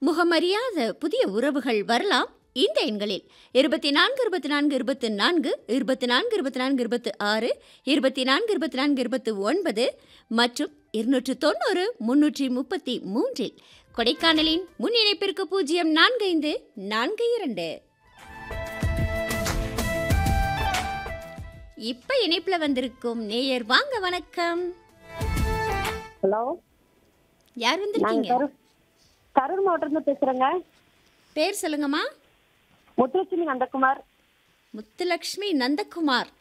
முகமறியாத புதிய உறவுகள் வரலாம் இந்த எண்களில் இருபத்தி நான்கு இருபத்தி நான்கு இருபத்தி நான்கு இருபத்தி நான்கு இருபத்தி நான்கு இருபத்தி ஆறு இருபத்தி நான்கு இருபத்தி நான்கு இருபத்தி ஒன்பது மற்றும் இருநூற்று தொண்ணூறு முன்னூற்றி முப்பத்தி மூன்றில் கொடைக்கானலின் முன் இணைப்பிற்கு பூஜ்ஜியம் நான்கு ஐந்து நான்கு இரண்டு இப்ப இணைப்புல வந்திருக்கும் நேயர் வாங்க வணக்கம் ஹலோ யார் நாங்க வந்திருக்கீங்க கரூர் கரூர் மாவட்டத்துல பேசுறேங்க பேர் சொல்லுங்கம்மா முத்துலட்சுமி நந்தகுமார் முத்துலக்ஷ்மி நந்தகுமார்